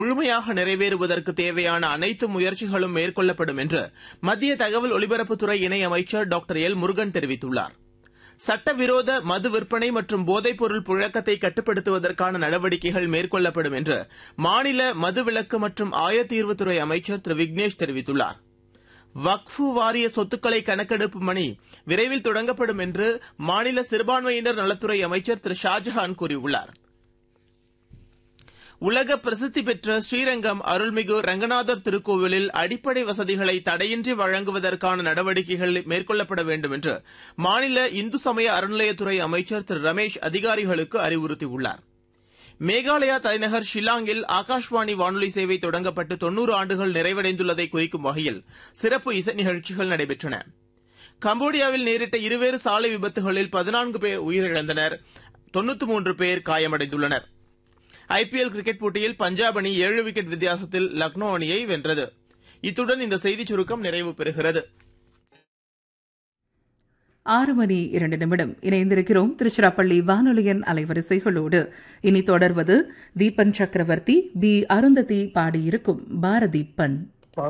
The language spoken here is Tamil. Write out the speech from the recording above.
முழுமையாக நிறைவேறுவதற்கு தேவையான அனைத்து முயற்சிகளும் மேற்கொள்ளப்படும் என்று மத்திய தகவல் ஒலிபரப்புத்துறை இணையமைச்சர் டாக்டர் எல் முருகன் தெரிவித்துள்ளார் சட்டவிரோத மது விற்பனை மற்றும் போதைப்பொருள் புழக்கத்தை கட்டுப்படுத்துவதற்கான நடவடிக்கைகள் மேற்கொள்ளப்படும் என்று மாநில மதுவிலக்கு மற்றும் ஆயத்தீர்வுத்துறை அமைச்சர் திரு விக்னேஷ் தெரிவித்துள்ளார் வக்ஃபு வாரிய சொத்துக்களை கணக்கெடுப்பு பணி விரைவில் தொடங்கப்படும் என்று மாநில சிறுபான்மையினர் நலத்துறை அமைச்சர் திரு ஷாஜஹான் கூறியுள்ளார் உலக பிரசித்தி பெற்ற ஸ்ரீரங்கம் அருள்மிகு ரங்கநாதர் திருக்கோவிலில் அடிப்படை வசதிகளை தடையின்றி வழங்குவதற்கான நடவடிக்கைகள் மேற்கொள்ளப்பட வேண்டும் என்று மாநில இந்து சமய அறநிலையத்துறை அமைச்சர் திரு ரமேஷ் அதிகாரிகளுக்கு அறிவுறுத்தியுள்ளார் மேகாலயா தலைநகர் ஷில்லாங்கில் ஆகாஷ்வாணி வானொலி சேவை தொடங்கப்பட்டு தொன்னூறு ஆண்டுகள் நிறைவடைந்துள்ளதை குறிக்கும் வகையில் சிறப்பு இசை நிகழ்ச்சிகள் நடைபெற்றன கம்போடியாவில் நேரிட்ட இருவேறு சாலை விபத்துகளில் பதினான்கு பேர் உயிரிழந்தனர் தொன்னூற்று மூன்று பேர் காயமடைந்துள்ளனர் ஐபிஎல் கிரிக்கெட் போட்டியில் பஞ்சாப் அணி ஏழு விக்கெட் வித்தியாசத்தில் லக்னோ அணியை வென்றது இத்துடன் இந்த செய்திச் சுருக்கம் நிறைவு பெறுகிறது ஆறு மணி இரண்டு நிமிடம் இணைந்திருக்கிறோம் திருச்சிராப்பள்ளி வானொலியின் அலைவரிசைகளோடு இனி தொடர்வது தீபன் சக்கரவர்த்தி பி அருந்ததி பாடியிருக்கும் பாரதி பண்